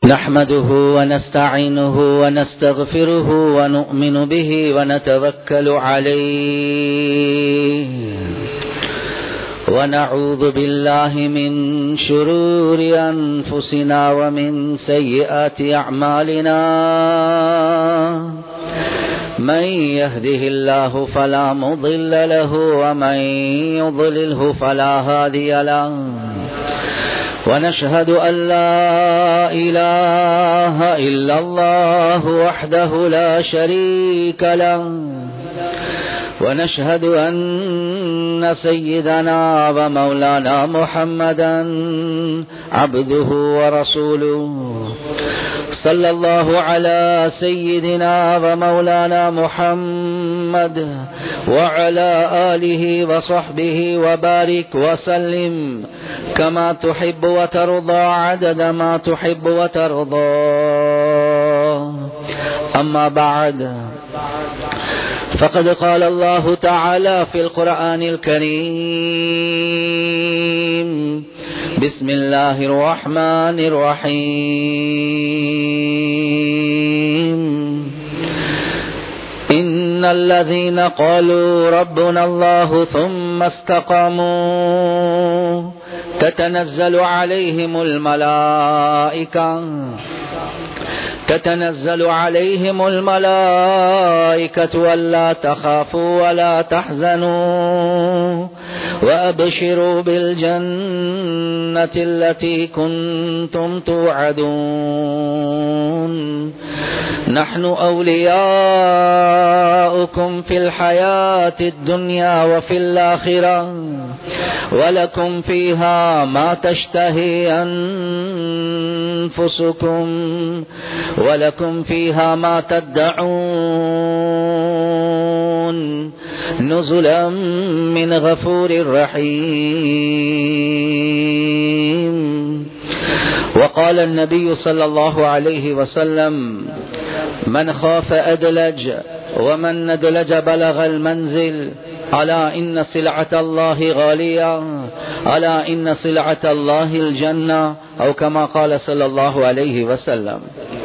نحمده ونستعينه ونستغفره ونؤمن به ونتوكل عليه ونعوذ بالله من شرور أنفسنا ومن سيئات أعمالنا من يهده الله فلا مضل له ومن يضلله فلا هادي له ونشهد أن لا إله إلا الله وحده لا شريك له ونشهد أن سيدنا ومولانا محمدا عبده ورسوله صلى الله على سيدنا ومولانا محمد وعلى آله وصحبه وبارك وسلم كما تحب وترضى عدد ما تحب وترضى أما بعد فقد قال الله تعالى في القرآن الكريم بسم الله الرحمن الرحيم إن الذين قالوا ربنا الله ثم استقاموا تتنزل عليهم الملائكة تتنزل عليهم الملائكة ألا تخافوا ولا تحزنوا وأبشروا بالجنة التي كنتم توعدون نحن أولياؤكم في الحياة الدنيا وفي الآخرة ولكم فيها ما تشتهي أنفسكم ولكم فيها ما تدعون نزلا من غفور رحيم وقال النبي صلى الله عليه وسلم من خاف أدلج ومن ندلج بلغ المنزل ألا إن سلعة الله غالية ألا إن سلعة الله الجنة أو كما قال صلى الله عليه وسلم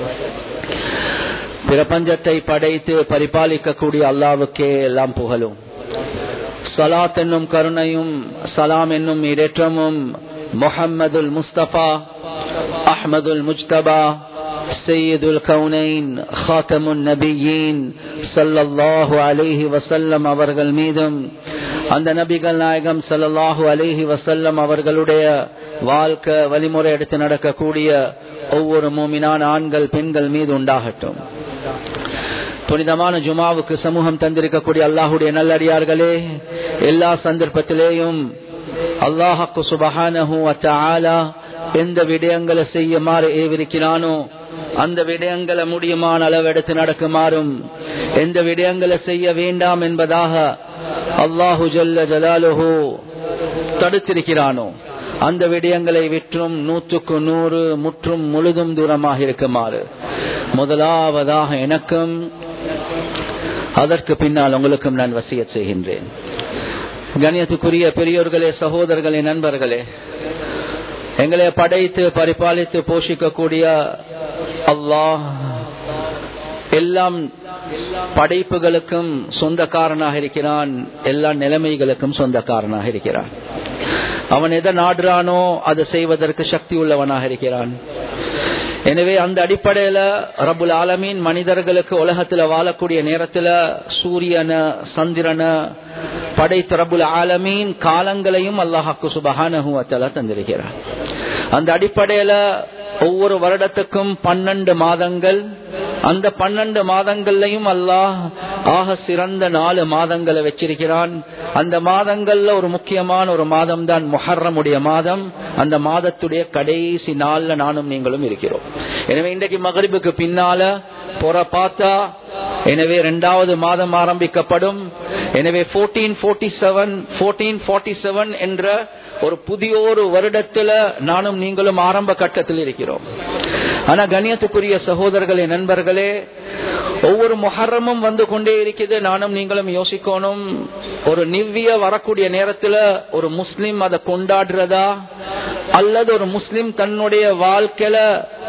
பிரபஞ்சத்தை படைத்து பரிபாலிக்கக்கூடிய அல்லாவுக்கே எல்லாம் புகழும் சலாத் என்னும் கருணையும் சலாம் என்னும் இடேற்றமும் முஹம்மதுல் முஸ்தபா அஹ்மதுல் முஜ்தபா சையதுல் கவுனைன் ஹாத்தமுன் நபியின் சல்லல்லாஹு அலைஹி வசல்லம் அவர்கள் மீதும் அந்த நபிகள் நாயகம் சல்லல்லாஹு அலைஹி வசல்லம் அவர்களுடைய வாழ்க்கை வழிமுறை எடுத்து நடக்கக்கூடிய ஒவ்வொரு மூமினான ஆண்கள் பெண்கள் மீது உண்டாகட்டும் புனிதமான ஜுமாவுக்கு சமூகம் தந்திருக்கக்கூடிய அல்லாஹுடைய நல்லடியார்களே எல்லா சந்தர்ப்பத்திலேயும் அல்லாஹாக்கு சுபஹானஹூ அத்தாலா எந்த விடயங்களை செய்யுமாறு ஏவிருக்கிறானோ அந்த விடயங்களை முடியுமான அளவெடுத்து நடக்குமாறும் எந்த விடயங்களை செய்ய வேண்டாம் என்பதாக அல்லாஹு ஜல்ல ஜலாலுஹு தடுத்திருக்கிறானோ அந்த விடயங்களை விற்றும் நூற்றுக்கு நூறு முற்றும் முழுதும் தூரமாக இருக்குமாறு முதலாவதாக எனக்கும் அதற்கு பின்னால் உங்களுக்கும் நான் வசிய செய்கின்றேன் கணியத்துக்குரிய பெரியோர்களே சகோதரர்களே நண்பர்களே எங்களை படைத்து பரிபாலித்து போஷிக்கக்கூடிய அல்லாஹ் எல்லாம் படைப்புகளுக்கும் சொந்தக்காரனாக இருக்கிறான் எல்லா நிலைமைகளுக்கும் சொந்தக்காரனாக இருக்கிறான் அவன் எதை நாடுறானோ அதை செய்வதற்கு சக்தி உள்ளவனாக இருக்கிறான் எனவே அந்த அடிப்படையில ரபுல் ஆலமீன் மனிதர்களுக்கு உலகத்துல வாழக்கூடிய நேரத்துல சூரியன சந்திரன படைத்த ரபுல் ஆலமீன் காலங்களையும் அல்லாஹாக்கு சுபகானகுவத்தல தந்திருக்கிறார் அந்த அடிப்படையில ஒவ்வொரு வருடத்துக்கும் பன்னெண்டு மாதங்கள் அந்த பன்னெண்டு மாதங்கள்லையும் அல்லாஹ் ஆக சிறந்த நாலு மாதங்களை வச்சிருக்கிறான் அந்த மாதங்கள்ல ஒரு முக்கியமான ஒரு மாதம் தான் முஹர்ரமுடைய மாதம் அந்த மாதத்துடைய கடைசி நாள்ல நானும் நீங்களும் இருக்கிறோம் எனவே இன்றைக்கு மகரிபுக்கு பின்னால புற பார்த்தா எனவே இரண்டாவது மாதம் ஆரம்பிக்கப்படும் எனவே fourteen forty seven fourteen forty seven என்ற ஒரு புதிய ஒரு வருடத்துல நானும் நீங்களும் ஆரம்ப கட்டத்தில் இருக்கிறோம் ஆனா கண்ணியத்துக்குரிய சகோதரர்களே நண்பர்களே ஒவ்வொரு முஹர்ரமும் வந்து கொண்டே இருக்குது நானும் நீங்களும் யோசிக்கணும் ஒரு நிவ்விய வரக்கூடிய நேரத்துல ஒரு முஸ்லிம் அதை கொண்டாடுறதா அல்லது ஒரு முஸ்லிம் தன்னுடைய வாழ்க்கையில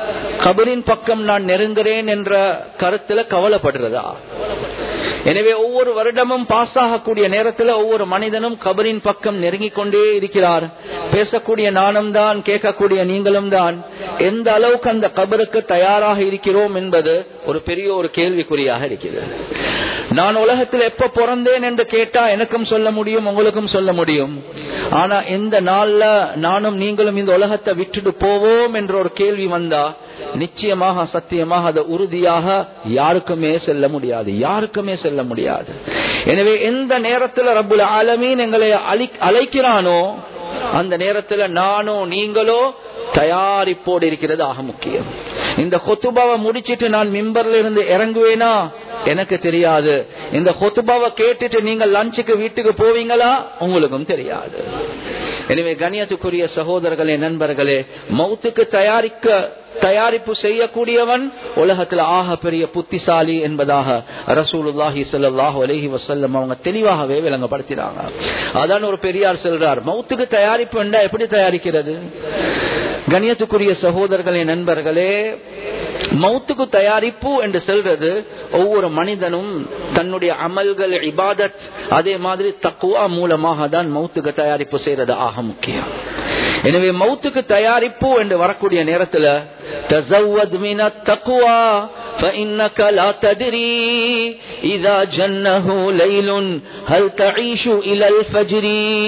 கபரின் பக்கம் நான் நெருங்குறேன் என்ற கருத்துல கவலைப்படுறதா எனவே ஒவ்வொரு வருடமும் பாஸ் ஆகக்கூடிய நேரத்தில் ஒவ்வொரு மனிதனும் கபரின் பக்கம் நெருங்கிக் கொண்டே இருக்கிறார் பேசக்கூடிய நானும் தான் கேட்கக்கூடிய நீங்களும் தான் எந்த அளவுக்கு அந்த கபருக்கு தயாராக இருக்கிறோம் என்பது ஒரு பெரிய ஒரு கேள்விக்குறியாக இருக்கிறது நான் உலகத்தில் எப்ப பிறந்தேன் என்று கேட்டா எனக்கும் சொல்ல முடியும் உங்களுக்கும் சொல்ல முடியும் ஆனா எந்த நாள்ல நானும் நீங்களும் இந்த உலகத்தை விட்டுட்டு போவோம் என்ற ஒரு கேள்வி வந்தா நிச்சயமாக சத்தியமாக அதை உறுதியாக யாருக்குமே செல்ல முடியாது யாருக்குமே செல்ல முடியாது எனவே எந்த நேரத்தில் ரப்புல் ஆலமீன் எங்களை அழைக்கிறானோ அந்த நேரத்தில் நானோ நீங்களோ தயாரிப்போடு இருக்கிறது ஆக முக்கியம் இந்த கொத்துபாவை முடிச்சிட்டு நான் மிம்பர்ல இருந்து இறங்குவேனா எனக்கு தெரியாது இந்த கொத்துபாவை கேட்டுட்டு நீங்க லஞ்சுக்கு வீட்டுக்கு போவீங்களா உங்களுக்கும் தெரியாது எனவே கணியத்துக்குரிய சகோதரர்களே நண்பர்களே மௌத்துக்கு தயாரிக்க தயாரிப்பு செய்யக்கூடியவன் உலகத்தில் ஆக பெரிய புத்திசாலி என்பதாக ரசூலுல்லாஹி ஸல்லல்லாஹு அலைஹி வஸல்லம் அவங்க தெளிவாகவே விளங்கப்படுத்தினாங்க அதான் ஒரு பெரியார் சொல்றார் மௌத்துக்கு தயாரிப்பு என்றா எப்படி தயாரிக்கிறது கணியத்துக்குரிய சகோதரர்களே நண்பர்களே மௌத்துக்கு தயாரிப்பு என்று சொல்றது ஒவ்வொரு மனிதனும் தன்னுடைய அமல்கள் இபாதத் அதே மாதிரி தக்குவா மூலமாக தான் மௌத்துக்கு தயாரிப்பு செய்யறது ஆக முக்கியம் எனவே மௌத்துக்கு தயாரிப்பு என்று வரக்கூடிய நேரத்தில் தசவத் மின தக்குவா فإنك لا تدري إذا جنه ليل هل تعيش إلى الفجر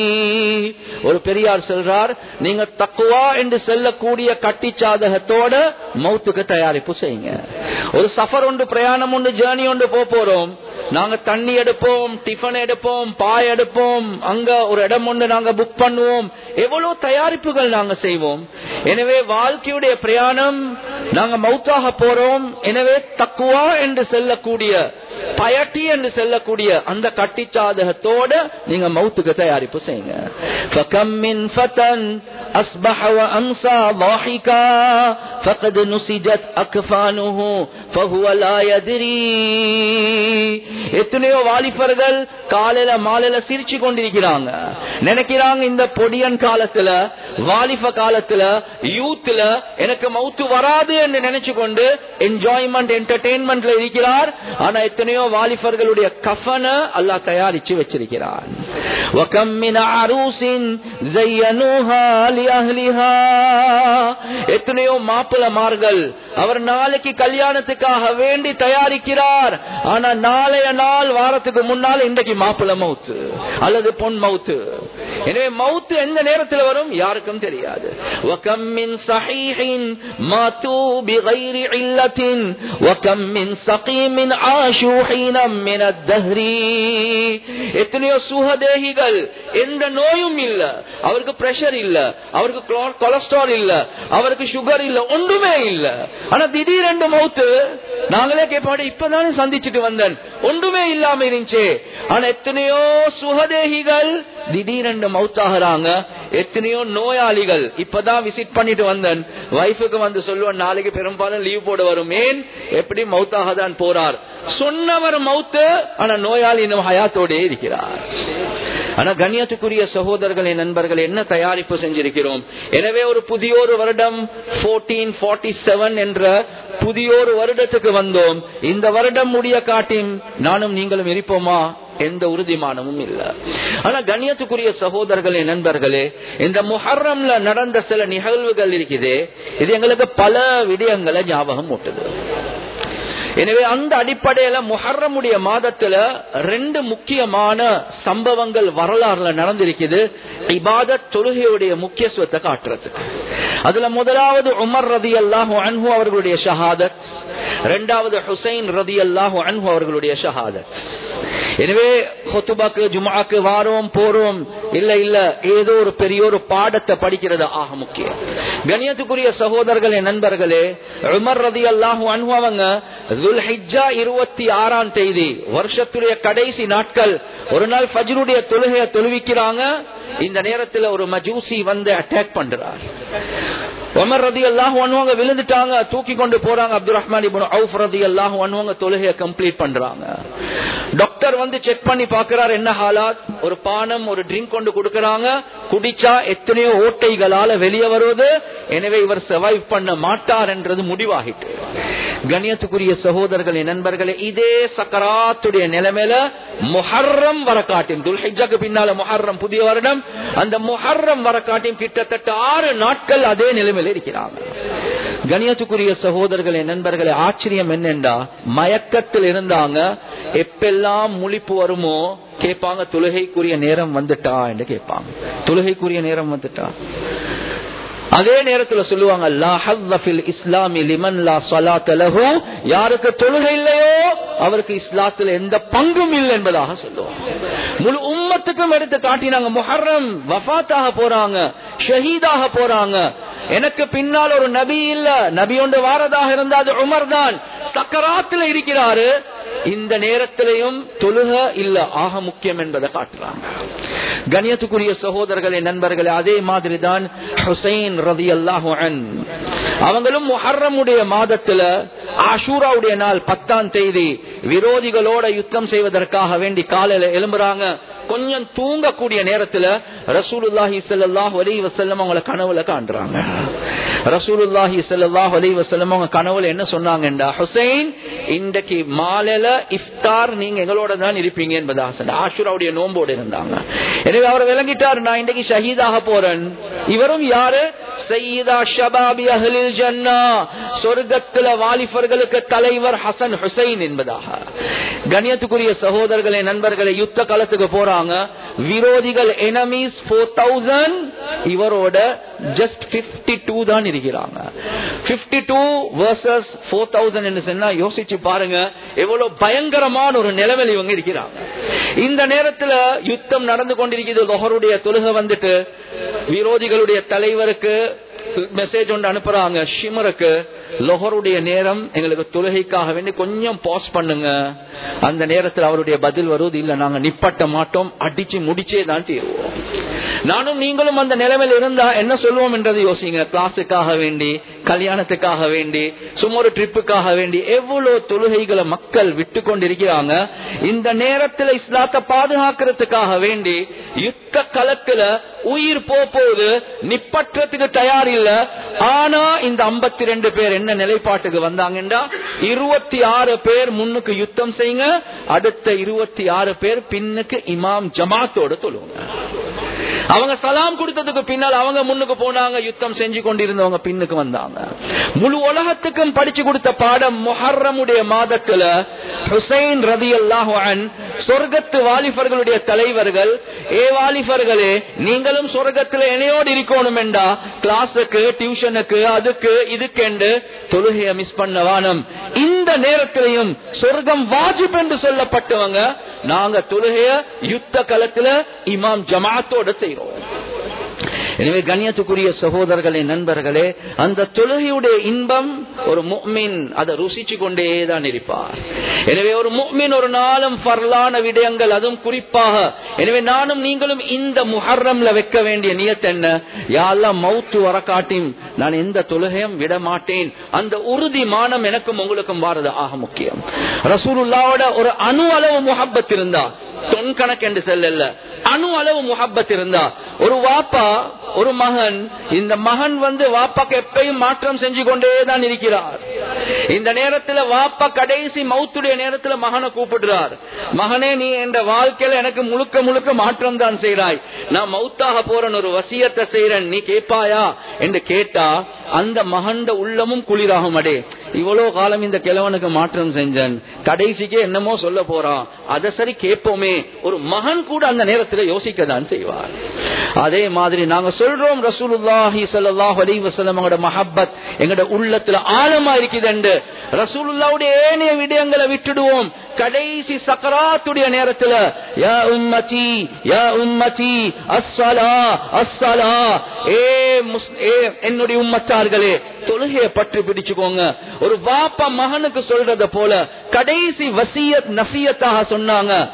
ஒரு பெரியார் சொல்றார் நீங்க தக்குவா என்று செல்லக்கூடிய கட்டி சாதகத்தோட மௌத்துக்கு தயாரிப்பு செய்யுங்க ஒரு சஃபர் ஒன்று பிரயாணம் ஒன்று ஜேர்னி ஒன்று போக போறோம் நாங்க தண்ணி எடுப்போம் டிஃபன் எடுப்போம் பாய் எடுப்போம் அங்க ஒரு இடம் ஒன்று நாங்க புக் பண்ணுவோம் எவ்வளவு தயாரிப்புகள் நாங்க செய்வோம் எனவே வாழ்க்கையுடைய பிரயாணம் நாங்க மௌத்தாக போறோம் எனவே தக்குவா என்று செல்லக்கூடிய பயட்டி என்று செல்லக்கூடிய அந்த கட்டிச்சாதகத்தோட நீங்க மௌத்துக்கு தயாரிப்பு செய்யுங்க فكم من فتى أصبح وأمسى ضاحكا فقد نسجت أكفانه فهو لا يدري எத்தனையோ வாலிபர்கள் காலையில மாலையில சிரிச்சு கொண்டிருக்கிறாங்க நினைக்கிறாங்க இந்த பொடியன் காலத்துல வாலிப காலத்துல யூத்ல எனக்கு மவுத்து வராது என்று நினைச்சு கொண்டு என்ஜாய்மெண்ட் என்டர்டெயின்மெண்ட்ல இருக்கிறார் ஆனா எத்தனையோ வாலிபர்களுடைய கஃபன அல்லாஹ் தயாரிச்சு வச்சிருக்கிறான் وكم من عروس زينوها لأهلها எத்தனையோ மாப்பிளமார்கள் அவர் நாளைக்கு கல்யாணத்துக்காக வேண்டி தயாரிக்கிறார் ஆனா நாளைய நாள் வாரத்துக்கு முன்னால் இன்றைக்கு மாப்பிள மவுத்து அல்லது பொன் மவுத்து எனவே மவுத்து எந்த நேரத்தில் வரும் யாருக்கும் தெரியாது وكم من صحيح ماتوا بغير علة وكم من سقيم عاشوا حينا من الدهر எத்தனையோ சுகதேகிகள் எந்த நோயும் இல்ல அவருக்கு பிரஷர் இல்ல அவருக்கு கொலஸ்ட்ரால் இல்ல அவருக்கு சுகர் இல்ல ஒன்றுமே இல்ல ஆனா திடீரென்று மவுத்து நாங்களே கேட்பாடு இப்பதானே சந்திச்சுட்டு வந்தேன் ஒன்றுமே இல்லாம இருந்துச்சு ஆனா எத்தனையோ சுகதேகிகள் திடீரென்று மவுத்தாகிறாங்க எத்தனையோ நோயாளிகள் இப்பதான் விசிட் பண்ணிட்டு வந்தேன் வைஃபுக்கு வந்து சொல்லுவேன் நாளைக்கு பெரும்பாலும் லீவ் போட வரும் ஏன் எப்படி மவுத்தாக தான் போறார் சொன்னவர் மவுத்து ஆனா நோயாளி இன்னும் ஹயாத்தோடே இருக்கிறார் ஆனா கண்ணியத்துக்குரிய சகோதரர்களே நண்பர்கள் என்ன தயாரிப்பு செஞ்சிருக்கிறோம் எனவே ஒரு புதிய ஒரு வருடம் போர்டீன் ஃபார்ட்டி செவன் என்ற புதிய ஒரு வருடத்துக்கு வந்தோம் இந்த வருடம் முடிய காட்டின் நானும் நீங்களும் இருப்போமா எந்த உறுதிமானமும் இல்ல ஆனா கண்ணியத்துக்குரிய சகோதரர்களே நண்பர்களே இந்த முஹர்ரம்ல நடந்த சில நிகழ்வுகள் இருக்குது இது எங்களுக்கு பல விடயங்களை ஞாபகம் ஊட்டுது எனவே அந்த அடிப்படையில முஹர்ரமுடைய மாதத்துல ரெண்டு முக்கியமான சம்பவங்கள் வரலாறுல நடந்திருக்குது இபாதத் தொழுகையுடைய முக்கியத்துவத்தை காட்டுறதுக்கு அதுல முதலாவது உமர் ரதி அல்லாஹு அன்ஹு அவர்களுடைய ஷஹாதத் இரண்டாவது ஹுசைன் ரதி அல்லாஹு அன்ஹு அவர்களுடைய ஷஹாதத் எனவே ஹொத்துபாக்கு ஜுமாக்கு வாரோம் போறோம் இல்ல இல்ல ஏதோ ஒரு பெரிய ஒரு பாடத்தை படிக்கிறது ஆக முக்கியம் கணியத்துக்குரிய சகோதரர்களே நண்பர்களே உமர் ரதி அல்லாஹு அனுபவங்க இருபத்தி ஆறாம் தேதி வருஷத்துடைய கடைசி நாட்கள் ஒரு நாள் ஃபஜ்ருடைய தொழுகையை தொழுவிக்கிறாங்க இந்த நேரத்தில் ஒரு மஜூசி வந்து அட்டாக் பண்றார் உமர் ரதி அல்லாஹ் அனுவங்க விழுந்துட்டாங்க தூக்கி கொண்டு போறாங்க அப்துல் ரஹ்மான் அவுஃப் ரதி அல்லாஹ் அனுவங்க தொழுகையை கம்ப்ளீட் பண்றாங்க டாக்டர் டாக்டர் வந்து செக் பண்ணி பாக்குறாரு என்ன ஹாலாத் ஒரு பானம் ஒரு ட்ரிங்க் கொண்டு கொடுக்கறாங்க குடிச்சா எத்தனையோ ஓட்டைகளால வெளியே வருவது எனவே இவர் சர்வைவ் பண்ண மாட்டார் என்றது முடிவாகிட்டு கண்ணியத்துக்குரிய சகோதரர்களே நண்பர்களே இதே சக்கராத்துடைய நிலைமையில முஹர்ரம் வர காட்டியும் துல்ஹிஜாக்கு பின்னால முஹர்ரம் புதிய வருடம் அந்த முஹர்ரம் வர காட்டியும் கிட்டத்தட்ட ஆறு நாட்கள் அதே நிலைமையில இருக்கிறாங்க கணியத்துக்குரிய சகோதரர்களே நண்பர்களே ஆச்சரியம் என்னென்றா மயக்கத்தில் இருந்தாங்க எப்பெல்லாம் முழிப்பு வருமோ கேட்பாங்க தொழுகைக்குரிய நேரம் வந்துட்டா என்று கேட்பாங்க தொழுகைக்குரிய நேரம் வந்துட்டா அதே நேரத்துல சொல்லுவாங்க லா ஹஸ்ஸ ஃபில் இஸ்லாமி லிமன் லா ஸலாத்த லஹு யாருக்கு தொழுகை இல்லையோ அவருக்கு இஸ்லாத்துல எந்த பங்கும் இல்லை என்பதாக சொல்லுவாங்க முழு உம்மத்துக்கும் எடுத்து காட்டினாங்க முஹர்ரம் வஃபாத்தாக போறாங்க ஷஹீதாக போறாங்க எனக்கு பின்னால் ஒரு நபி இல்ல நபி ஒன்று வாரதாக இருந்தா அது உமர் தான் சக்கராத்துல இருக்கிறாரு இந்த நேரத்திலையும் தொழுக இல்ல ஆக முக்கியம் என்பதை காட்டுறாங்க கணியத்துக்குரிய சகோதரர்களே நண்பர்களே அதே மாதிரி தான் ஹுசைன் ரதி அல்லாஹு அவங்களும் முஹர்ரமுடைய மாதத்துல ஆஷூராவுடைய நாள் பத்தாம் தேதி விரோதிகளோட யுத்தம் செய்வதற்காக வேண்டி காலையில எழும்புறாங்க கொஞ்சம் தூங்கக்கூடிய நேரத்துல ரசூலுல்லாஹி ஸல்லல்லாஹு அலைஹி வஸல்லம் அவங்கள கனவுல காண்றாங்க ரசூலுல்லாஹி ஸல்லல்லாஹு அலைஹி வஸல்லம் அவங்க கனவுல என்ன சொன்னாங்கடா ஹுசைன் இன்றைக்கு மாலையில இஃப்தார் நீங்க எங்களோட தான் இருப்பீங்க என்பதாக சொன்ன ஆஷுராவுடைய நோம்போடு இருந்தாங்க எனவே அவர் விளங்கிட்டார் நான் இன்றைக்கு ஷஹீதாக போறேன் இவரும் யாரு சையீதா ஷபாபி அஹ்லில் ஜன்னா சொர்க்கத்துல வாலிபர்களுக்கு தலைவர் ஹசன் ஹுசைன் என்பதாக கணியத்துக்குரிய சகோதரர்களே நண்பர்களே யுத்த காலத்துக்கு போறாங்க விரோதிகள் எனமீஸ் போர் தௌசண்ட் இவரோட ஜஸ்ட் பிப்டி டூ தான் இருக்கிறாங்க fifty two versus four thousand என்று சொன்னா யோசிச்சு பாருங்க எவ்வளவு பயங்கரமான ஒரு நிலைமையில் இவங்க இருக்கிறாங்க இந்த நேரத்துல யுத்தம் நடந்து கொண்டிருக்கிறது லொஹருடைய தொழுகை வந்துட்டு விரோதிகளுடைய தலைவருக்கு மெசேஜ் ஒன்று அனுப்புறாங்க ஷிமருக்கு லொஹருடைய நேரம் எங்களுக்கு தொழுகைக்காக வேண்டி கொஞ்சம் பாஸ் பண்ணுங்க அந்த நேரத்தில் அவருடைய பதில் வருவது இல்ல நாங்க நிப்பட்ட மாட்டோம் அடிச்சு முடிச்சே தான் தீர்வோம் நானும் நீங்களும் அந்த நிலைமையில் இருந்தா என்ன சொல்லுவோம் என்றது யோசிங்க கிளாஸுக்காக வேண்டி கல்யாணத்துக்காக வேண்டி சும்மா ஒரு ட்ரிப்புக்காக வேண்டி எவ்வளவு தொழுகைகளை மக்கள் விட்டு கொண்டிருக்கிறாங்க இந்த நேரத்தில் இஸ்லாத்தை பாதுகாக்கிறதுக்காக வேண்டி யுத்த களத்துல உயிர் போகுது நிப்பற்றத்துக்கு தயார் இல்ல ஆனா இந்த ஐம்பத்தி ரெண்டு பேர் என்ன நிலைப்பாட்டுக்கு வந்தாங்கன்றா இருபத்தி ஆறு பேர் முன்னுக்கு யுத்தம் செய்யுங்க அடுத்த இருபத்தி ஆறு பேர் பின்னுக்கு இமாம் ஜமாத்தோட தொழுவுங்க அவங்க சலாம் கொடுத்ததுக்கு பின்னால் அவங்க முன்னுக்கு போனாங்க யுத்தம் செஞ்சு கொண்டிருந்தவங்க பின்னுக்கு வந்தாங்க முழு உலகத்துக்கும் படிச்சு கொடுத்த பாடம் முஹர்ரமுடைய மாதத்துல ஹுசைன் ரதி அல்லாஹன் சொர்க்கத்து வாலிபர்களுடைய தலைவர்கள் ஏ வாலிபர்களே நீங்களும் சொர்க்கத்துல இணையோடு இருக்கணும் என்றா கிளாஸுக்கு டியூஷனுக்கு அதுக்கு இதுக்கென்று தொழுகைய மிஸ் பண்ண வானம் இந்த நேரத்திலையும் சொர்க்கம் வாஜிப் என்று சொல்லப்பட்டவங்க நாங்க தொழுகைய யுத்த களத்துல இமாம் ஜமாத்தோட செய்யறோம் எனவே கண்ணியத்துக்குரிய சகோதரர்களே நண்பர்களே அந்த தொழுகையுடைய இன்பம் ஒரு முக்மின் அதை ருசிச்சு கொண்டே தான் இருப்பார் எனவே ஒரு முக்மின் ஒரு நாளும் பரலான விடயங்கள் அதுவும் குறிப்பாக எனவே நானும் நீங்களும் இந்த முஹர்ரம்ல வைக்க வேண்டிய நியத் என்ன யாரெல்லாம் மவுத்து வர காட்டியும் நான் எந்த தொழுகையும் விட மாட்டேன் அந்த உறுதி மானம் எனக்கும் உங்களுக்கும் வாரது ஆக முக்கியம் ரசூலுல்லாவோட ஒரு அணு அளவு முகப்பத் இருந்தா தொன் கணக்கு என்று செல்ல அணு அளவு முகப்பத் இருந்தா ஒரு வாப்பா ஒரு மகன் இந்த மகன் வந்து வாப்பாக்கு எப்பயும் மாற்றம் செஞ்சு கொண்டே தான் இருக்கிறார் இந்த நேரத்துல வாப்பா கடைசி மௌத்துடைய நேரத்துல மகனை கூப்பிடுறார் மகனே நீ என்ற வாழ்க்கையில எனக்கு முழுக்க முழுக்க மாற்றம் தான் செய்யறாய் நான் மௌத்தாக போறேன் ஒரு வசியத்தை செய்யறேன் நீ கேட்பாயா என்று கேட்டா அந்த மகண்ட உள்ளமும் குளிராகும் அடே இவ்வளவு காலம் இந்த கிழவனுக்கு மாற்றம் செஞ்சன் கடைசிக்கே என்னமோ சொல்ல போறான் அதை சரி கேட்போமே ஒரு மகன் கூட அந்த நேரத்தில் யோசிக்க தான் செய்வார் அதே மாதிரி நாங்க சொல்றோம் ரசூலுல்லாஹி ஸல்லல்லாஹு அலைஹி வஸல்லம் மஹப்பத் எங்கட உள்ளத்துல ஆழமா இருக்குது என்று ரசூலுல்லாவுடைய ஏனைய விடயங்களை விட்டுடுவோம் கடைசி சக்கராத்துடைய நேரத்துல யா உம்மதி யா உம்மதி அஸ்ஸலா அஸ்ஸலா ஏ ஏ என்னுடைய உம்மத்தார்களே தொழுகையை பற்றி பிடிச்சுக்கோங்க ஒரு வாப்பா மகனுக்கு சொல்றத போல கடைசி வசியத் நசியத்தாக சொன்னாங்க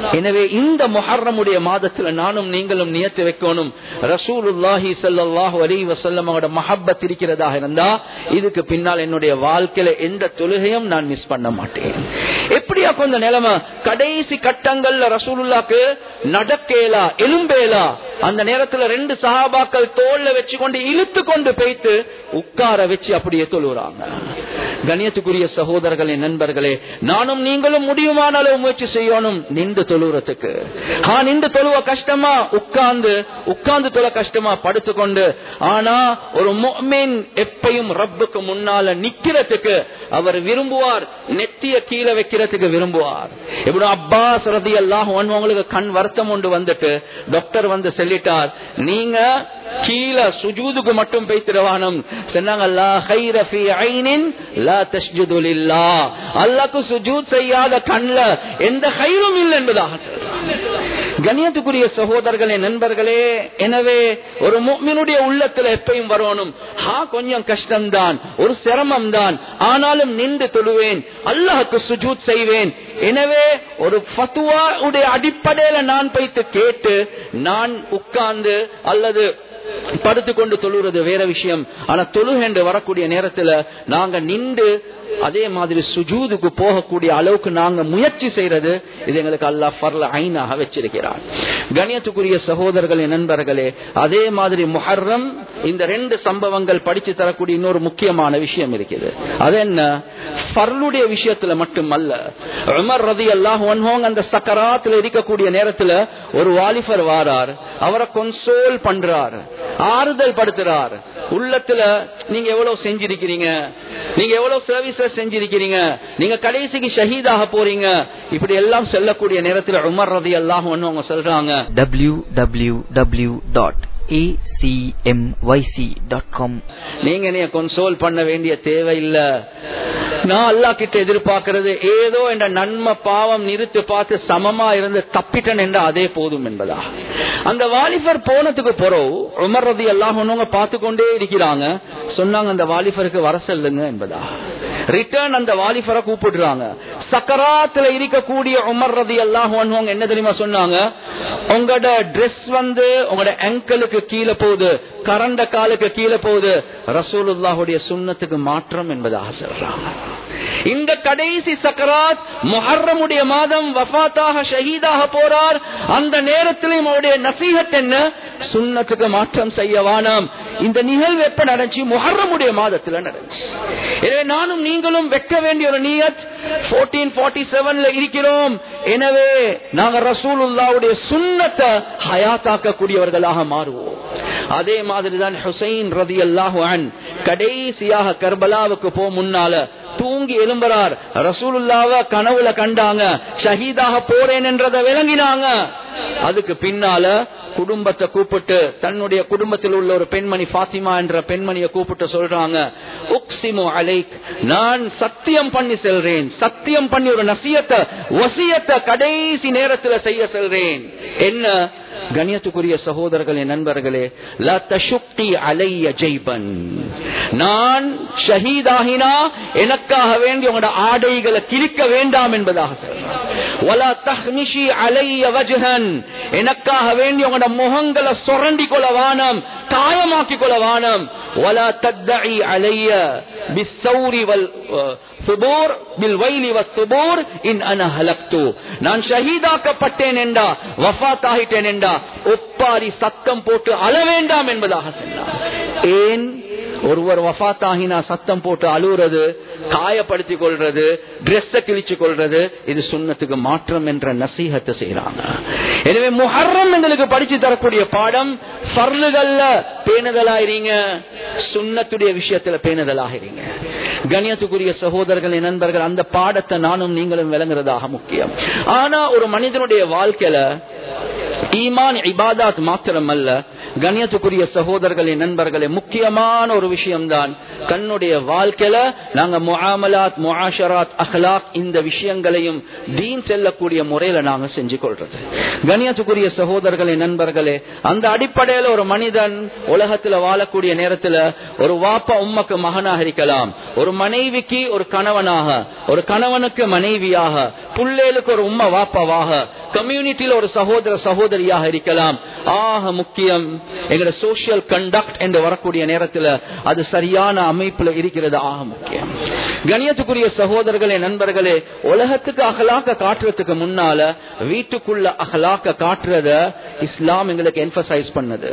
எனவே இந்த முஹர்ரமுடைய மாதத்துல நானும் நீங்களும் நியத்து வைக்கணும் ரசூலுல்லாஹி ஸல்லல்லாஹு அலைஹி வஸல்லம் அவரோட மஹப்பத் இருக்கிறதாக இருந்தா இதுக்கு பின்னால் என்னுடைய வாழ்க்கையில எந்த தொழுகையும் நான் மிஸ் பண்ண மாட்டேன் எப்படியா கொஞ்ச நிலைமை கடைசி கட்டங்கள்ல ரசூலுல்லாக்கு நடக்கேலா எலும்பேலா அந்த நேரத்துல ரெண்டு சஹாபாக்கள் தோல்ல வச்சு கொண்டு இழுத்து கொண்டு போய்த்து உட்கார வச்சு அப்படியே தொழுறாங்க கணியத்துக்குரிய சகோதரர்களே நண்பர்களே நானும் நீங்களும் முடியுமான அளவு முயற்சி செய்யணும் நின்று தொழுறதுக்கு ஆ நின்று தொழுவ கஷ்டமா உட்கார்ந்து உட்கார்ந்து தொழ கஷ்டமா படுத்துக்கொண்டு ஆனா ஒரு முஃமின் எப்பையும் ரப்புக்கு முன்னால நிக்கிறதுக்கு அவர் விரும்புவார் நெத்திய கீழே வைக்கிறதுக்கு விரும்புவார் இப்படி அப்பாஸ் ரதி எல்லாம் உங்களுக்கு கண் வருத்தம் ஒன்று வந்துட்டு டாக்டர் வந்து சொல்லிட்டார் நீங்க கீழே சுஜூதுக்கு மட்டும் பேசிடுவானும் சொன்னாங்க லா கைர ஃபீ ஐனின் லா தஸ்ஜுது லில்லாஹ் அல்லாஹ்க்கு சுஜூத் செய்யாத கண்ல எந்த கைரும் இல்லை என்பதாக கணியத்துக்குரிய சகோதரர்களே நண்பர்களே எனவே ஒரு முக்மினுடைய உள்ளத்துல எப்பயும் வரணும் ஹா கொஞ்சம் கஷ்டம்தான் ஒரு சிரமம் தான் ஆனாலும் நின்று தொழுவேன் அல்லாஹுக்கு சுஜூத் செய்வேன் எனவே ஒரு ஃபத்துவா உடைய அடிப்படையில நான் போய்த்து கேட்டு நான் உட்கார்ந்து அல்லது படுத்து கொண்டு தொழுறது வேற விஷயம் ஆனா தொழு என்று வரக்கூடிய நேரத்துல நாங்க நின்று அதே மாதிரி சுஜூதுக்கு போகக்கூடிய அளவுக்கு நாங்க முயற்சி செய்யறது இது எங்களுக்கு அல்லாஹ் ஃபர்ல ஐனாக வச்சிருக்கிறார் கணியத்துக்குரிய சகோதரர்களே நண்பர்களே அதே மாதிரி முஹர்ரம் இந்த ரெண்டு சம்பவங்கள் படிச்சு தரக்கூடிய இன்னொரு முக்கியமான விஷயம் இருக்குது அது என்ன ஃபர்லுடைய விஷயத்துல மட்டுமல்ல உமர் ரதி அல்லாஹ் அந்த சக்கராத்துல இருக்கக்கூடிய நேரத்துல ஒரு வாலிபர் வாரார் அவரை கொன்சோல் பண்றார் ஆறுதல் படுத்துறார் உள்ளத்துல நீங்க எவ்வளவு செஞ்சிருக்கிறீங்க நீங்க எவ்வளவு சர்வீசஸ் செஞ்சிருக்கிறீங்க நீங்க கடைசிக்கு ஷஹீதாக போறீங்க இப்படி எல்லாம் செல்லக்கூடிய நேரத்தில் உமர் ரதி அல்லாஹ் அவங்க சொல்றாங்க www.acmyc.com நீங்க என்னைய கொன்சோல் பண்ண வேண்டிய தேவையில்ல நான் அல்லா கிட்ட எதிர்பார்க்கிறது ஏதோ என்ற நன்மை பாவம் நிறுத்து பார்த்து சமமா இருந்து தப்பிட்டன் என்ற அதே போதும் என்பதா அந்த வாலிபர் போனதுக்கு பிறகு உமர் ரதி எல்லாம் ஒண்ணுங்க பார்த்து கொண்டே இருக்கிறாங்க சொன்னாங்க அந்த வாலிபருக்கு வர செல்லுங்க என்பதா ரிட்டர்ன் அந்த வாலிபரை கூப்பிடுறாங்க சக்கராத்துல இருக்கக்கூடிய உமர் ரதி எல்லாம் என்ன தெரியுமா சொன்னாங்க உங்களோட ட்ரெஸ் வந்து உங்களோட அங்கலுக்கு கீழே போகுது கரண்ட காலுக்கு கீழே போகுது ரசூலுல்லாஹுடைய சுண்ணத்துக்கு மாற்றம் என்பதாக சொல்றாங்க இந்த கடைசி சக்கராத் முஹர்ரமுடைய மாதம் வஃபாத்தாக ஷஹீதாக போறார் அந்த நேரத்திலும் அவருடைய நசீகத் என்ன சுண்ணத்துக்கு மாற்றம் செய்ய வானாம் இந்த நிகழ்வு எப்ப நடந்துச்சு முஹர்ரமுடைய மாதத்துல நடந்துச்சு எனவே நானும் நீங்களும் வைக்க வேண்டிய ஒரு நியத் போர்டீன் ஃபார்ட்டி செவன்ல இருக்கிறோம் எனவே நாங்க ரசூலுல்லாவுடைய சுண்ணத்தை ஹயாத்தாக்கக்கூடியவர்களாக மாறுவோம் அதே மாதிரிதான் ஹுசைன் ரதி அல்லாஹு கடைசியாக கர்பலாவுக்கு போ முன்னால தூங்கி எழும்புறார் ரசூலுல்லாவ கனவுல கண்டாங்க ஷஹீதாக போறேன் என்றதை விளங்கினாங்க அதுக்கு பின்னால குடும்பத்தை கூப்பிட்டு தன்னுடைய குடும்பத்தில் உள்ள ஒரு பெண்மணி பாத்திமா என்ற பெண்மணியை கூப்பிட்டு சொல்றாங்க உக்சிமு அலைக் நான் சத்தியம் பண்ணி செல்றேன் சத்தியம் பண்ணி ஒரு நசியத்தை வசியத்தை கடைசி நேரத்துல செய்ய செல்றேன் என்ன கணியத்துக்குரிய சகோதரர்களே நண்பர்களே லா தஷுக்தி அலைய ஜெய்பன் நான் ஷஹீதாகினா எனக்காக வேண்டி உங்களோட ஆடைகளை கிழிக்க வேண்டாம் என்பதாக சொல்றான் எனக்காக வேண்டி உங்களோட முகங்களை சுரண்டி கொள்ள வானம் காயமாக்கி கொள்ள வானம் ولا تدعي علي بالثور والثبور بالويل والثبور ان انا هلكت நான் ஷஹீதாக்கப்பட்டேன் என்றா வஃபாத் ஆகிட்டேன் என்றா ஒப்பாரி சத்தம் போட்டு அழ வேண்டாம் என்பதாக சொன்னார் ஏன் ஒருவர் வஃத் ஆகினா சத்தம் போட்டு அழுகுறது காயப்படுத்திக் கொள்றது டிரெஸ் கிழிச்சு கொள்றது இது சுண்ணத்துக்கு மாற்றம் என்ற நசீகத்தை செய்யறாங்க எனவே முஹர்ரம் எங்களுக்கு படிச்சு தரக்கூடிய பாடம் பர்லுகள்ல பேணுதலாயிருங்க சுண்ணத்துடைய விஷயத்துல பேணுதலாகிறீங்க கணியத்துக்குரிய சகோதரர்கள் நண்பர்கள் அந்த பாடத்தை நானும் நீங்களும் விளங்குறதாக முக்கியம் ஆனா ஒரு மனிதனுடைய வாழ்க்கையில ஈமான் இபாதாத் மாத்திரம் அல்ல கண்ணியத்துக்குரிய சகோதரர்களே நண்பர்களே முக்கியமான ஒரு விஷயம்தான் தன்னுடைய வாழ்க்கையில நாங்க முஆமலாத் முஆஷராத் அஹ்லாக் இந்த விஷயங்களையும் தீன் செல்லக்கூடிய முறையில நாங்க செஞ்சு கொள்றது கண்ணியத்துக்குரிய சகோதரர்களே நண்பர்களே அந்த அடிப்படையில ஒரு மனிதன் உலகத்துல வாழக்கூடிய நேரத்துல ஒரு வாப்பா உம்மக்கு மகனாக இருக்கலாம் ஒரு மனைவிக்கு ஒரு கணவனாக ஒரு கணவனுக்கு மனைவியாக புள்ளேலுக்கு ஒரு உம்ம வாப்பாவாக கம்யூனிட்டியில ஒரு சகோதர சகோதரியாக இருக்கலாம் ஆக முக்கியம் எங்களோட சோசியல் கண்டக்ட் என்று வரக்கூடிய நேரத்தில் அது சரியான அமைப்புல இருக்கிறது ஆக முக்கியம் கணியத்துக்குரிய சகோதரர்களே நண்பர்களே உலகத்துக்கு அகலாக்க காட்டுறதுக்கு முன்னால வீட்டுக்குள்ள அகலாக்க காட்டுறத இஸ்லாம் எங்களுக்கு எம்பசைஸ் பண்ணது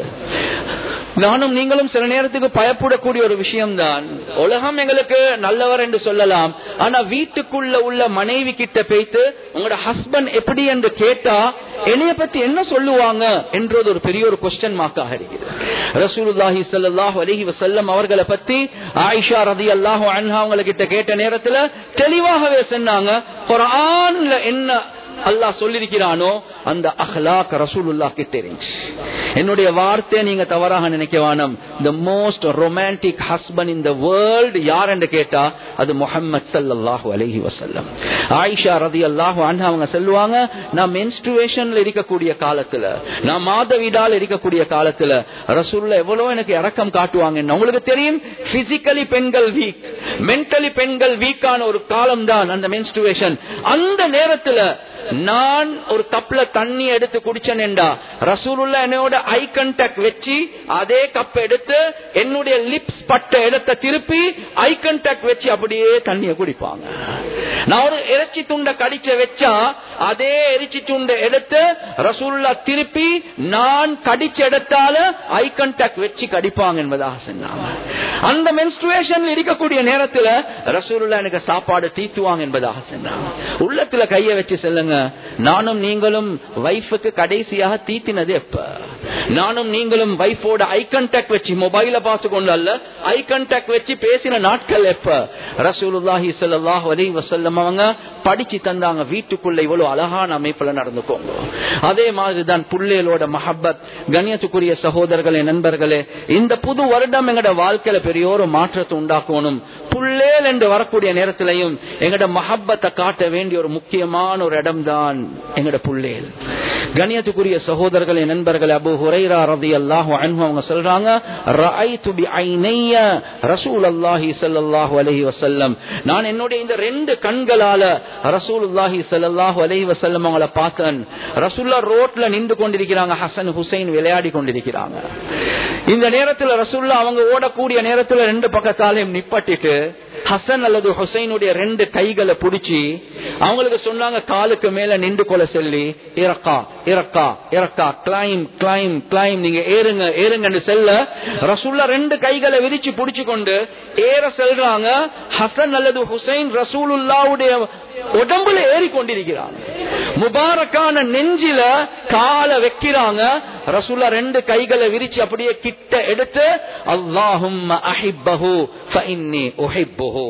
நானும் நீங்களும் சில நேரத்துக்கு பயப்படக்கூடிய ஒரு விஷயம்தான் உலகம் எங்களுக்கு நல்லவர் என்று சொல்லலாம் ஆனா வீட்டுக்குள்ள உள்ள மனைவி கிட்ட போய்த்து உங்களோட ஹஸ்பண்ட் எப்படி என்று கேட்டா என்னைய பத்தி என்ன சொல்லுவாங்க என்றது ஒரு பெரிய ஒரு கொஸ்டின் மார்க்காக இருக்கிறது ரசூலுல்லாஹி ஸல்லல்லாஹு அலைஹி வஸல்லம் அவர்களை பத்தி ஆயிஷா ரலியல்லாஹு அன்ஹா அவங்க கிட்ட கேட்ட நேரத்துல தெளிவாகவே சொன்னாங்க குர்ஆன்ல என்ன அல்லாஹ் சொல்லிருக்கிறானோ அந்த அஹ்லாக் ரசூலுல்லாஹ்க்கு தெரிஞ்சு என்னுடைய வார்த்தை நீங்க தவறாக நினைக்க வேணாம் the most romantic husband in the world யார் என்று கேட்டா அது முஹம்மது ஸல்லல்லாஹு அலைஹி வஸல்லம் ஆயிஷா ரலியல்லாஹு அன்ஹா அவங்க சொல்லுவாங்க நான் மென்ஸ்ட்ருவேஷன்ல இருக்கக்கூடிய காலத்துல நான் மாதவிடால் இருக்கக்கூடிய காலத்துல ரசூலுல்லாஹ் எவ்வளவு எனக்கு இரக்கம் காட்டுவாங்க உங்களுக்கு தெரியும் பிசிக்கலி பெண்கள் வீக் மென்டலி பெண்கள் வீக்கான ஒரு காலம் தான் அந்த மென்ஸ்ட்ருவேஷன் அந்த நேரத்துல நான் ஒரு கப்ல தண்ணி எடுத்து குடிச்சேன் என்றா ரசூலுல்லா என்னோட ஐ கண்டாக்ட் வச்சு அதே கப் எடுத்து என்னுடைய லிப்ஸ் பட்ட இடத்தை திருப்பி ஐ கண்டாக்ட் வச்சு அப்படியே தண்ணிய குடிப்பாங்க நான் ஒரு இறைச்சி துண்டை கடிச்ச வச்சா அதே இறைச்சி துண்டை எடுத்து ரசூலுல்லா திருப்பி நான் கடிச்ச இடத்தால ஐ கண்டாக்ட் வச்சு கடிப்பாங்க என்பதாக சொன்னாங்க அந்த மென்ஸ்ட்ருவேஷன்ல இருக்கக்கூடிய நேரத்துல ரசூலுல்லா எனக்கு சாப்பாடு தீத்துவாங்க என்பதாக சொன்னாங்க உள்ளத்துல கைய வச்சு செல்லுங்க நானும் நீங்களும் வைஃபுக்கு கடைசியாக தீத்தினது எப்ப நானும் நீங்களும் வைஃபோட ஐ கண்டாக்ட் வச்சு மொபைல பார்த்து கொண்டு அல்ல ஐ கண்டாக்ட் வச்சு பேசின நாட்கள் எப்ப ரசூலுல்லாஹி ஸல்லல்லாஹு அலைஹி வஸல்லம் அவங்க படிச்சு தந்தாங்க வீட்டுக்குள்ள இவ்வளவு அழகான அமைப்புல நடந்துக்கோங்க அதே மாதிரிதான் புள்ளைகளோட மஹப்பத் கண்ணியத்துக்குரிய சகோதரர்களே நண்பர்களே இந்த புது வருடம் எங்கட வாழ்க்கையில பெரிய ஒரு மாற்றத்தை உண்டாக்கணும் புள்ளேல் என்று வரக்கூடிய நேரத்திலையும் எங்கட மஹப்பத்தை காட்ட வேண்டிய ஒரு முக்கியமான ஒரு இடம் தான் எங்கட புள்ளேல் கண்ணியத்துக்குரிய சகோதரர்களே நண்பர்களே அபு ஹுரைரா ரதி அல்லாஹு அன்ஹு அவங்க சொல்றாங்க ரஅய்து பி ஐனைய ரசூலுல்லாஹி ஸல்லல்லாஹு அலைஹி வஸல்லம் நான் என்னுடைய இந்த ரெண்டு கண்களால ரசூலுல்லாஹி ஸல்லல்லாஹு அலைஹி வஸல்லம் அவங்கள பார்த்தேன் ரசூலுல்லாஹ் ரோட்ல நின்று கொண்டிருக்கிறாங்க ஹசன் ஹுசைன் விளையாடி கொண்டிருக்கிறாங்க இந்த நேரத்துல ரசூல்லா அவங்க ஓடக்கூடிய நேரத்துல ரெண்டு பக்கத்தாலையும் நிப்பட்டிட்டு ஹசன் அல்லது ஹுசைனுடைய ரெண்டு கைகளை புடிச்சு அவங்களுக்கு சொன்னாங்க காலுக்கு மேல நின்று கொள்ள சொல்லி இறக்கா இறக்கா இறக்கா கிளைம் கிளைம் கிளைம் நீங்க ஏறுங்க ஏறுங்கன்னு செல்ல ரசூல்லா ரெண்டு கைகளை விரிச்சு புடிச்சு கொண்டு ஏற செல்றாங்க ஹசன் அல்லது ஹுசைன் ரசூலுல்லாவுடைய உடம்புல ஏறி கொண்டிருக்கிறாங்க முபாரக்கான நெஞ்சில கால வைக்கிறாங்க ரசூல்லா ரெண்டு கைகளை விரிச்சு அப்படியே கிட்ட எடுத்து அல்லாஹும் அஹிப்பஹு ஃபஇன்னி உஹிப்புஹு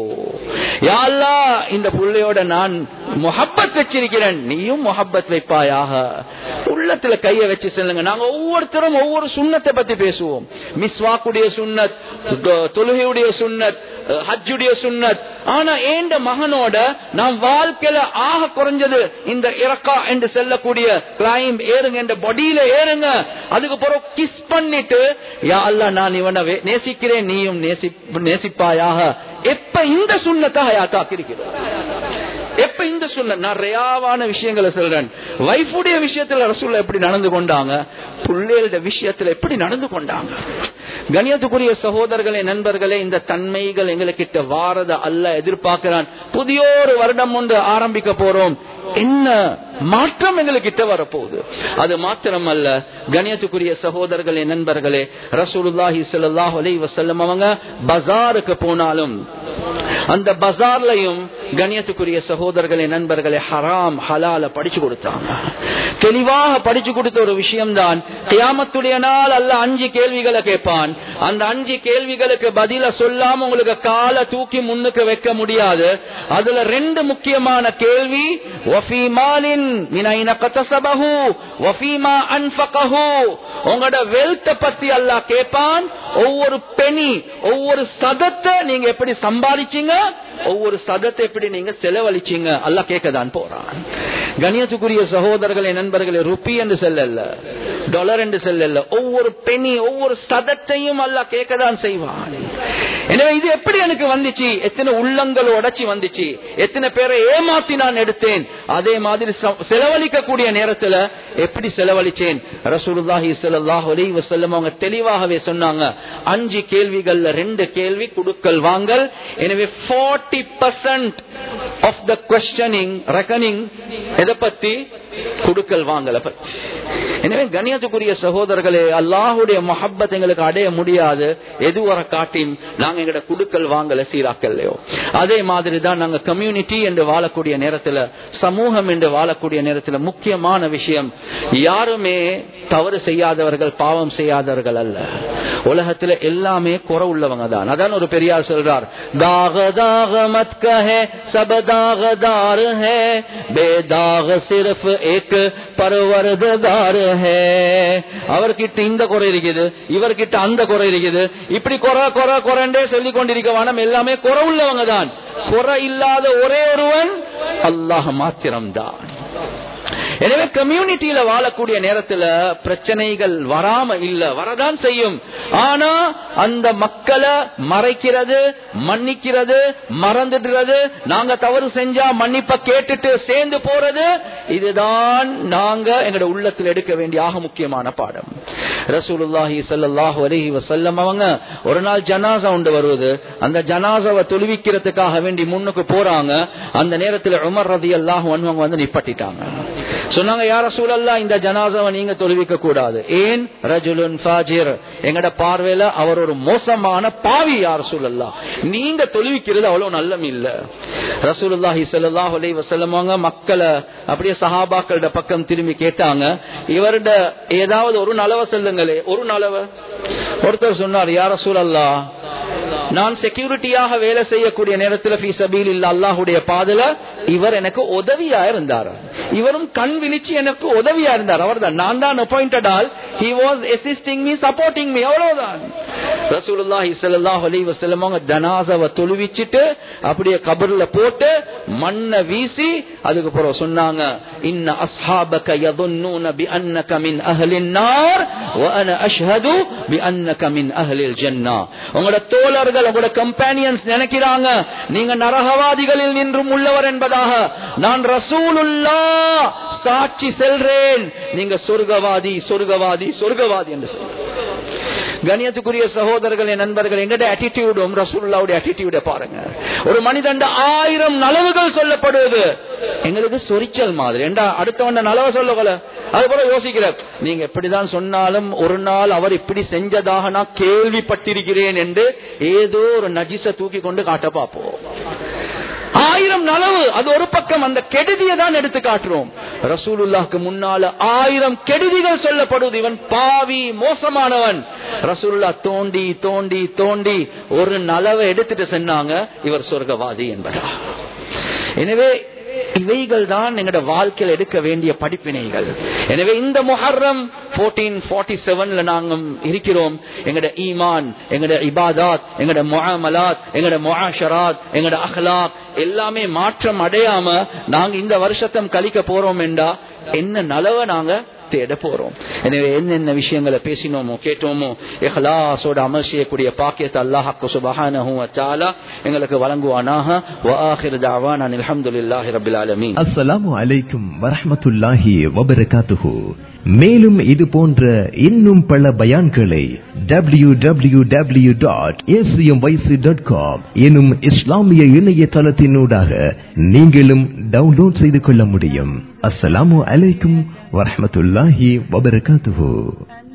யா அல்லாஹ் இந்த புள்ளையோட நான் முஹப்பத் வச்சிருக்கிறேன் நீயும் முஹப்பத் வைப்பாயாக உள்ளத்துல கைய வச்சு சொல்லுங்க நாங்க ஒவ்வொருத்தரும் ஒவ்வொரு சுண்ணத்தை பத்தி பேசுவோம் மிஸ்வாக்குடைய சுண்ணத் தொழுகையுடைய சுண்ணத் ஹஜ்ஜுடைய சுண்ணத் ஆனா ஏண்ட மகனோட நாம் வாழ்க்கையில ஆக குறைஞ்சது இந்த இறக்கா என்று செல்லக்கூடிய கிளைம் ஏறுங்க என்ற பொடியில ஏறுங்க அதுக்கு பிறகு கிஸ் பண்ணிட்டு யா அல்ல நான் இவனை நேசிக்கிறேன் நீயும் நேசி நேசிப்பாயாக எப்ப இந்த சுண்ணத்தை ஹயாத்தாக்கி இருக்கிறோம் எப்ப இந்த சொல்ல நான் ரயாவான விஷயங்களை சொல்றேன் வைஃபுடைய விஷயத்துல ரசூல்ல எப்படி நடந்து கொண்டாங்க பிள்ளைகளோட விஷயத்துல எப்படி நடந்து கொண்டாங்க கணியத்துக்குரிய சகோதரர்களே நண்பர்களே இந்த தன்மைகள் எங்களுக்கிட்ட வாரத அல்ல எதிர்பார்க்கிறான் புதிய ஒரு வருடம் ஒன்று ஆரம்பிக்க போறோம் என்ன மாற்றம் எங்களுக்கிட்ட வரப்போகுது அது மாத்திரம் அல்ல கணியத்துக்குரிய சகோதரர்களே நண்பர்களே ரசூலுல்லாஹி ஸல்லல்லாஹு அலைஹி வஸல்லம் அவங்க பஜாருக்கு போனாலும் அந்த பஜார்லயும் கணியத்துக்குரிய சகோதரர்களே நண்பர்களே ஹராம் ஹலால படிச்சு கொடுத்தாங்க தெளிவாக படிச்சு கொடுத்த ஒரு விஷயம் தான் கியாமத்துடைய நாள் அல்ல அஞ்சு கேள்விகளை கேட்பான் அந்த அஞ்சு கேள்விகளுக்கு பதில சொல்லாம உங்களுக்கு கால தூக்கி முன்னுக்கு வைக்க முடியாது அதுல ரெண்டு முக்கியமான கேள்வி உங்களோட வெல்த்த பத்தி அல்லாஹ் கேட்பான் ஒவ்வொரு பெனி ஒவ்வொரு சதத்தை நீங்க எப்படி சம்பாதிச்சீங்க ஒவ்வொரு சதத்தை எப்படி நீங்க செலவழிச்சீங்க அல்ல கேட்கதான் போறான் கணியத்துக்குரிய சகோதரர்களே நண்பர்களே ருப்பி என்று செல்லல டாலர் என்று செல்ல ஒவ்வொரு பெனி ஒவ்வொரு சதத்தையும் அல்ல கேட்கதான் செய்வான் எனவே இது எப்படி எனக்கு வந்துச்சு எத்தனை உள்ளங்கள் உடைச்சி வந்துச்சு எத்தனை பேரை ஏமாத்தி நான் எடுத்தேன் அதே மாதிரி ச- செலவழிக்கக்கூடிய நேரத்துல எப்படி செலவழிச்சேன் ரசூலுல்லாஹி ஸல்லல்லாஹு அலைஹி வஸல்லம் அவங்க தெளிவாகவே சொன்னாங்க அஞ்சு கேள்விகள்ல ரெண்டு கேள்வி குடுக்கல் வாங்கல் எனவே 40% percent of the questioning reckoning எதை பத்தி குடுக்கல் வாங்கல பத்தி எனவே கண்ணியத்துக்குரிய சகோதரர்களே அல்லாஹுடைய மொஹப்பத் எங்களுக்கு அடைய முடியாது எதுவரை காட்டின் நாங்க எங்கட குடுக்கல் வாங்கல சீராக்கல்லையோ அதே மாதிரி தான் நாங்க கம்யூனிட்டி என்று வாழக்கூடிய நேரத்துல சமூகம் என்று வாழக்கூடிய நேரத்துல முக்கியமான விஷயம் யாருமே தவறு செய்யாதவர்கள் பாவம் செய்யாதவர்கள் அல்ல உலகத்துல எல்லாமே குறை உள்ளவங்க தான் அதான் ஒரு பெரியார் சொல்றார் தாக தாக மத் கஹே சப தாகதார் ஹே பேதாக சிறப் ஏக் பரவரதார் ஹே அவர்கிட்ட இந்த குறை இருக்குது இவர்கிட்ட அந்த குறை இருக்குது இப்படி குறை குறை குறைண்டே சொல்லிக் கொண்டிருக்க வேணாம் எல்லாமே குறை உள்ளவங்க தான் குறை இல்லாத ஒரே ஒருவன் அல்லாஹ் மாத்திரம்தான் எனவே கம்யூனிட்டியில வாழக்கூடிய நேரத்துல பிரச்சனைகள் வராம இல்ல வரதான் செய்யும் ஆனா அந்த மக்களை மறைக்கிறது மன்னிக்கிறது மறந்துடுறது நாங்க தவறு செஞ்சா மன்னிப்ப கேட்டுட்டு சேர்ந்து போறது இதுதான் நாங்க எங்களோட உள்ளத்தில் எடுக்க வேண்டிய ஆக முக்கியமான பாடம் ரசூலுல்லாஹி ஸல்லல்லாஹு அலைஹி வஸல்லம் அவங்க ஒரு நாள் ஜனாசா உண்டு வருவது அந்த ஜனாசாவை தொழுவிக்கிறதுக்காக வேண்டி முன்னுக்கு போறாங்க அந்த நேரத்தில் உமர் ரதியல்லாஹு அன்ஹு அவங்க வந்து நிப்பட்டிட்டாங்க சொன்னாங்க யார சூழல்லா இந்த ஜனாசாவை நீங்க தொழுவிக்க கூடாது ஏன் ரஜுலுன் ஃபாஜிர் எங்கட பார்வையில அவர் ஒரு மோசமான பாவி யார் சூழல்லா நீங்க தொழுவிக்கிறது அவ்வளவு நல்லம் இல்ல ரசூலுல்லாஹி ஸல்லல்லாஹு அலைஹி வஸல்லம் அவங்க மக்களை அப்படியே சஹாபாக்களோட பக்கம் திரும்பி கேட்டாங்க இவருட ஏதாவது ஒரு நலவ சொல்லுங்களே ஒரு நலவ ஒருத்தர் சொன்னார் யார சூழல்லா நான் செக்யூரிட்டியாக வேலை செய்யக்கூடிய நேரத்தில் ஃபீ சபீல் இல்ல அல்லாஹுடைய பாதல இவர் எனக்கு உதவியா இருந்தார் இவரும் கண் விழிச்சு எனக்கு உதவியா இருந்தார் அவர்தான் நான் தான் appointed all he was assisting me supporting me அவ்வளவுதான் ரசூலுல்லாஹி ஸல்லல்லாஹு அலைஹி வஸல்லம் அவங்க ஜனாஸாவை தொழுவிச்சிட்டு அப்படியே கபர்ல போட்டு மண்ணை வீசி அதுக்கு பிறகு சொன்னாங்க இன்ன அஸ்ஹாபக யظنون بانك من اهل النار وانا اشهد بانك من اهل الجنه உங்களோட தோழர்கள் உங்களோட கம்பானியன்ஸ் நினைக்கிறாங்க நீங்க நரகவாதிகளில் நின்றும் உள்ளவர் என்பதாக நான் ரசூலுல்லா சாட்சி செல்றேன் நீங்க சொர்க்கவாதி சொர்க்கவாதி சொர்க்கவாதி என்று சொல்றேன் கணியத்துக்குரிய சகோதரர்களே நண்பர்கள் எங்கட அட்டிடியூடும் ரசூலுல்லாவுடைய அட்டிடியூட பாருங்க ஒரு மனிதன் ஆயிரம் நலவுகள் சொல்லப்படுவது எங்களுக்கு சொரிச்சல் மாதிரி ஏண்டா அடுத்தவன் நலவை சொல்லல அது போல யோசிக்கிற நீங்க எப்படிதான் சொன்னாலும் ஒரு நாள் அவர் இப்படி செஞ்சதாக நான் கேள்விப்பட்டிருக்கிறேன் என்று ஏதோ ஒரு நஜிச தூக்கி கொண்டு காட்ட பார்ப்போம் ஆயிரம் நலவு அது ஒரு பக்கம் அந்த கெடுதியை தான் எடுத்து காட்டுறோம் ரசூலுல்லாக்கு முன்னால ஆயிரம் கெடுதிகள் சொல்லப்படுவது இவன் பாவி மோசமானவன் ரசூலுல்லா தோண்டி தோண்டி தோண்டி ஒரு நலவை எடுத்துட்டு சொன்னாங்க இவர் சொர்க்கவாதி என்பதா எனவே இவைகள் தான் எங்களோட வாழ்க்கையில் எடுக்க வேண்டிய படிப்பினைகள் எனவே இந்த முஹர்ரம் போர்டீன் ஃபார்ட்டி செவன்ல நாங்க இருக்கிறோம் எங்கட ஈமான் எங்கட இபாதாத் எங்கட முஆமலாத் எங்கட முஆஷராத் எங்கட அஹ்லாக் எல்லாமே மாற்றம் அடையாம நாங்க இந்த வருஷத்தை கழிக்க போறோம் என்றா என்ன நலவை நாங்க தேட போறோம் எனவே என்னென்ன விஷயங்களை பேசினோமோ கேட்டோமோ இஹ்லாஸோட அமல் செய்யக்கூடிய பாக்கியத்தை அல்லாஹ் சுபஹானஹு வ தஆலா எங்களுக்கு வழங்குவானாக வ ஆகிர் தஅவானா அல்ஹம்துலில்லாஹி ரப்பில் ஆலமீன் அஸ்ஸலாமு அலைக்கும் வரஹ்மத்துல்லாஹி வபரகாத்துஹு மேலும் இது போன்ற இன்னும் பல பயான்களை W W W dot dot com எனும் இஸ்லாமிய இணையதளத்தினூடாக நீங்களும் டவுன்லோட் செய்து கொள்ள முடியும் அஸ்ஸலாமு அலைக்கும் வரஹ்மத்துல்லாஹி வபரகாத்துஹு